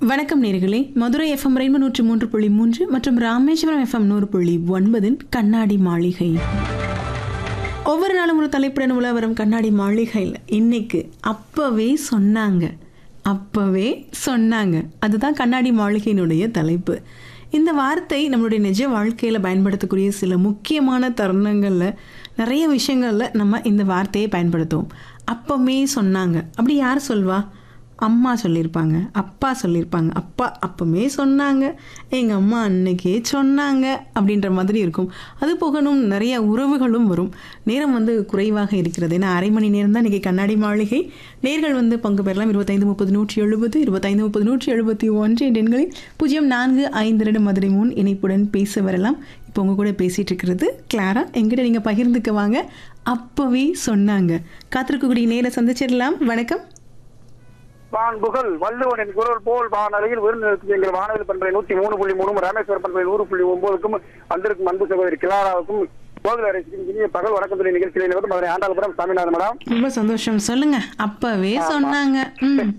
வணக்கம் நேர்களே Madurai FM rainbow நூற்றி மூன்று புள்ளி மூன்று மற்றும் ராமேஸ்வரம் எஃப்எம் நூறு புள்ளி ஒன்பதின் கண்ணாடி மாளிகை ஒவ்வொரு நாளும் ஒரு தலைப்புடன் உலா வரும் கண்ணாடி மாளிகையில் இன்னைக்கு அப்பவே சொன்னாங்க அப்பவே சொன்னாங்க அதுதான் கண்ணாடி மாளிகையினுடைய தலைப்பு இந்த வார்த்தை நம்மளுடைய நிஜ வாழ்க்கையில் பயன்படுத்தக்கூடிய சில முக்கியமான தருணங்களில் நிறைய விஷயங்களில் நம்ம இந்த வார்த்தையை பயன்படுத்துவோம் அப்பமே சொன்னாங்க அப்படி யார் சொல்வா அம்மா சொல்லியிருப்பாங்க அப்பா சொல்லியிருப்பாங்க அப்பா அப்பமே சொன்னாங்க எங்கள் அம்மா அன்னைக்கே சொன்னாங்க அப்படின்ற மாதிரி இருக்கும் அது போகணும் நிறைய உறவுகளும் வரும் நேரம் வந்து குறைவாக இருக்கிறது ஏன்னா அரை மணி நேரம் தான் இன்றைக்கி கண்ணாடி மாளிகை நேர்கள் வந்து பங்கு பெறலாம் இருபத்தைந்து முப்பது நூற்றி எழுபது இருபத்தைந்து முப்பது நூற்றி எழுபத்தி ஒன்று என்ற எண்களில் பூஜ்ஜியம் நான்கு ஐந்து ரெண்டு மதுரை மூணு இணைப்புடன் பேச வரலாம் இப்போ உங்க கூட பேசிட்டு இருக்கிறது கிளாரா எங்கிட்ட நீங்கள் பகிர்ந்துக்க வாங்க அப்பவே சொன்னாங்க காத்திருக்கக்கூடிய நேரம் சந்திச்சிடலாம் வணக்கம் வான்புகள் வள்ளுவனின் குரல் போல் வானலையில் விருந்தினருக்கு எங்கள் வானவில் பண்பை நூத்தி மூணு புள்ளி மூணு ராமேஸ்வர பண்பை நூறு புள்ளி ஒன்பதுக்கும் வந்திருக்கும் அன்பு சகோதரி கிளாராவுக்கும் கோகுல அரசுக்கும் இனிய பகல் வணக்கத்துறை நிகழ்ச்சியில் வந்து மதுரை ஆண்டாளபுரம் சாமிநாதன் மேடம் ரொம்ப சந்தோஷம் சொல்லுங்க அப்பவே சொன்னாங்க ம்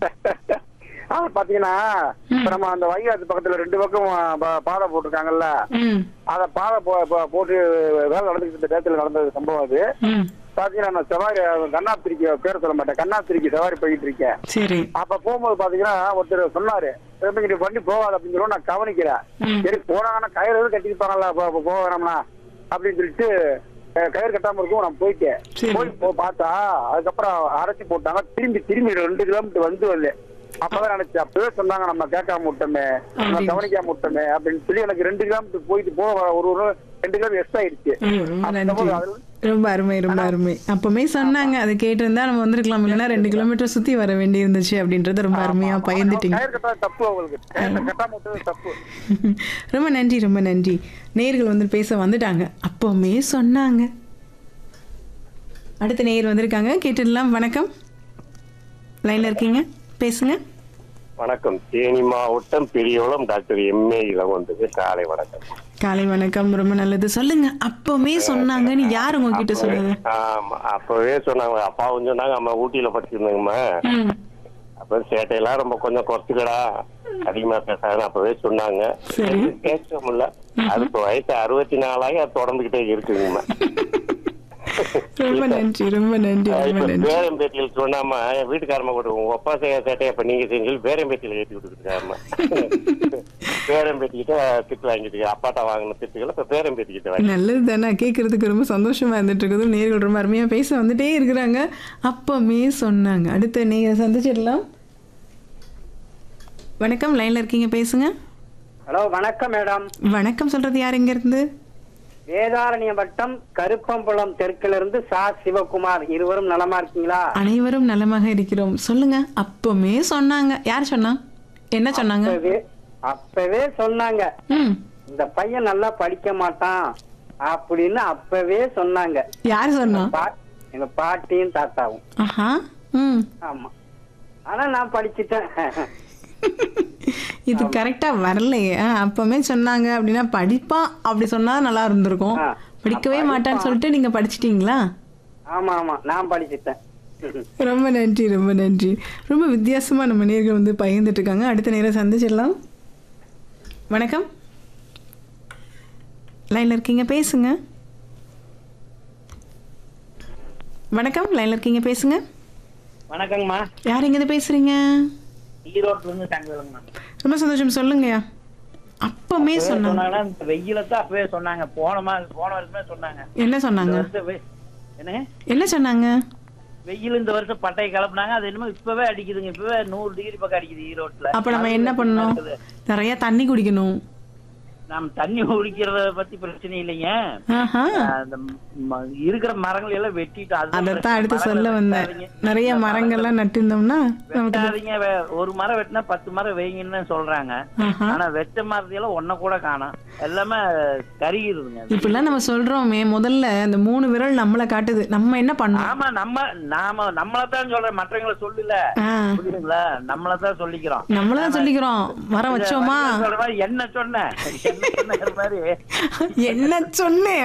ஆ, பாத்தீங்கன்னா இப்ப நம்ம அந்த வைகாத்து பக்கத்துல ரெண்டு பக்கம் பா- பாதை போட்டிருக்காங்கல்ல ம் அத பாதை போ- போ- போட்டு வேலை நடந்துட்டு இருந்த நேரத்தில் நடந்தது சம்பவம் அது ம் பாத்தீங்கன்னா நான் சவாரி கண்ணாத்திரிக்கு பேர் சொல்ல மாட்டேன் கண்ணாத்திரிக்கு சவாரி போயிட்டு இருக்கேன் சரி அப்ப போகும்போது பாத்தீங்கன்னா ஒருத்தர் சொன்னாரு திரும்பிக்கிட்டு வண்டி போகாது அப்படின்னு சொல்லி நான் கவனிக்கிறேன் ம். சரி போனாங்கன்னா கயிறு எதுவும் கட்டிருப்பாங்கல்ல அப்ப- அப்ப போக வேணாம்னா அப்படின்னு சொல்லிட்டு அஹ், கயிறு கட்டாம இருக்கும் நான் போயிட்டேன் சரி. போய் போ- பார்த்தா அதுக்கப்புறம் அரைச்சி போட்டாங்க திரும்பி திரும்பி ரெண்டு கிலோமீட்டர் வந்து வரல அப்பதான் நினைச்சேன் அப்பவே சொன்னாங்க நம்ம கேட்காம விட்டோமே நம்ம அப்படின்னு. கவனிக்காம விட்டோமே அப்படின்னு சொல்லி எனக்கு ரெண்டு கிலோமீட்டர் போயிட்டு போக வர ஒரு ஒரு ரெண்டு கிலோமீட்டர் எக்ஸ்ட்ரா ஆயிடுச்சு ம், ரொம்ப அப்ப நன்றி போது அது- ரொம்ப அருமை ரொம்ப அருமை அப்பமே சொன்னாங்க அதை கேட்டிருந்தா நம்ம வந்திருக்கலாம் இல்லைன்னா ரெண்டு கிலோமீட்டர் சுத்தி வர வேண்டி இருந்துச்சு அப்படின்றத ரொம்ப அருமையா பகிர்ந்துட்டீங்க கயிறு கட்டாத தப்பு அவங்களுக்கு கயிறு கட்டாம விட்டது தப்பு ரொம்ப நன்றி ரொம்ப நன்றி நேர்கள் வந்து பேச வந்துட்டாங்க அப்போமே சொன்னாங்க அடுத்த நேயர் வந்திருக்காங்க கேட்டுடலாம் வணக்கம் லைன்ல இருக்கீங்க பேசுங்க வணக்கம் தேனி மாவட்டம் பெரியகுளம் டாக்டர் எம்ஏ இளவந்தது காலை வணக்கம் காலை வணக்கம் ரொம்ப நல்லது சொல்லுங்க அப்போமே சொன்னாங்கன்னு யார் உங்ககிட்ட சொன்னது ஆமா அப்பவே சொன்னாங்க அப்பாவும் சொன்னாங்க அம்மா ஊட்டியில படிச்சிருந்தாங்கம்மா ம் அப்ப சேட்டையெல்லாம் ரொம்ப கொஞ்சம் குறைச்சிக்கடா அதிகமா பேசாதுன்னு அப்பவே சொன்னாங்க சரி. கேட்க முடியல அது இப்ப வயசு அறுபத்தி நாலாகி அது தொடர்ந்துகிட்டே இருக்குங்கம்மா ரொம்ப நன்றி ரொம்ப நன்றி ரொம்ப இப்ப நன்றி பேரம்பேட்டியில் சொன்னாமா என் வீட்டுக்காரமா கூட உங்க அப்பா செய்ய சேட்டையை இப்ப நீங்க செஞ்சு பேரம்பேட்டியில் ஏற்றி விட்டுருக்காருமா பேரம்பேட்டிக்கிட்ட திட்டு வாங்கிட்டு அப்பாட்ட வாங்கின திட்டுகளை இப்ப பேரம்பேட்டிக்கிட்ட வாங்கி நல்லது தானே கேட்கறதுக்கு ரொம்ப சந்தோஷமா இருந்துட்டு இருக்குது நேர்கள் ரொம்ப அருமையா பேச வந்துட்டே இருக்கிறாங்க அப்பமே சொன்னாங்க அடுத்த நீங்க சந்திச்சிடலாம் வணக்கம் லைன்ல இருக்கீங்க பேசுங்க ஹலோ வணக்கம் மேடம் வணக்கம் சொல்றது யார் எங்க இருந்து வேதாரண்யம் வட்டம் கருப்பம்புலம் தெற்கிலிருந்து சா சிவகுமார் இருவரும் நலமா இருக்கீங்களா அனைவரும் நலமாக இருக்கிறோம் சொல்லுங்க அப்பமே சொன்னாங்க யார் சொன்னா என்ன சொன்னாங்க அப்பவே அப்பவே சொன்னாங்க ம் இந்த பையன் நல்லா படிக்க மாட்டான் அப்படின்னு அப்பவே சொன்னாங்க யார் சொன்னா பா- எங்க பாட்டியும் தாத்தாவும் ஆஹா ம் ஆமா ஆனா நான் படிச்சுட்டேன் இது கரெக்டா வரலையே ஆ, அப்பமே சொன்னாங்க அப்படின்னா படிப்பா அப்படி சொன்னா நல்லா இருந்திருக்கும் ஆ, படிக்கவே படிப்பான். மாட்டான்னு சொல்லிட்டு நீங்க படிச்சிட்டீங்களா ஆமா ஆமா நான் படிச்சுட்டேன் ரொம்ப நன்றி ரொம்ப நன்றி ரொம்ப வித்தியாசமா நம்ம நேர்கள் வந்து பகிர்ந்துட்டு இருக்காங்க அடுத்த நேரம் சந்திச்சிடலாம் வணக்கம் லைன்ல இருக்கீங்க பேசுங்க வணக்கம் லைன்ல இருக்கீங்க பேசுங்க வணக்கங்கம்மா யார் இங்க இருந்து பேசுறீங்க ஈரோட்ல இருந்து தங்கவேலுங்கம்மா ரொம்ப சந்தோஷம் சொல்லுங்கய்யா அப்பமே அப்பவே சொன்னாங்க சொன்னாங்கன்னா இந்த வெயில தான் அப்பவே சொன்னாங்க போன மா போன வருஷமே சொன்னாங்க என்ன இந்த சொன்னாங்க வருஷம் வெ- என்னங்க என்ன சொன்னாங்க வெயில் இந்த வருஷம் பட்டையை கிளப்புனாங்க அது என்னமோ இப்பவே அடிக்குதுங்க இப்பவே நூறு டிகிரி பக்கம் அடிக்குது ஈரோட்ல அப்ப நம்ம அது என்ன பண்ணணும் இருக்குது. நிறைய தண்ணி குடிக்கணும் நாம் தண்ணி குடிக்கிறத பத்தி பிரச்சனை இல்லைங்க ஆஹா அந்த ம- இருக்கிற மரங்களை எல்லாம் வெட்டிட்டு அதுதான் அதைத்தான் அடுத்து பிரச்சனை. சொல்ல மரங்களை வந்தேன் வெட்டாதீங்க. நிறைய இந்த மரங்கள்லாம் நட்டிருந்தோம்னா நமக்கு வெட்டாதீங்க வே- ஒரு மரம் வெட்டினா பத்து மரம் வைங்கன்னு சொல்றாங்க ஆஹா. ஆனா வெச்ச மரத்தையெல்லாம் ஒன்ன கூட காணோம் எல்லாமே கருகிருதுங்க இப்படிலாம் நம்ம சொல்றோமே முதல்ல அந்த மூணு விரல் நம்மள காட்டுது நம்ம என்ன பண்ணோம் ஆமா நம்ம நாம நம்மளதான் சொல்றேன் மற்றவங்களை சொல்லல ஆ, புரியுதுங்களா நம்மளதான் சொல்லிக்கிறோம் நம்மளதான் சொல்லிக்கிறோம் மரம் வச்சோமா சொல்ற மாதிரி என்ன சொன்ன என்ன சொன்ன மாதிரி என்ன சொன்னேன்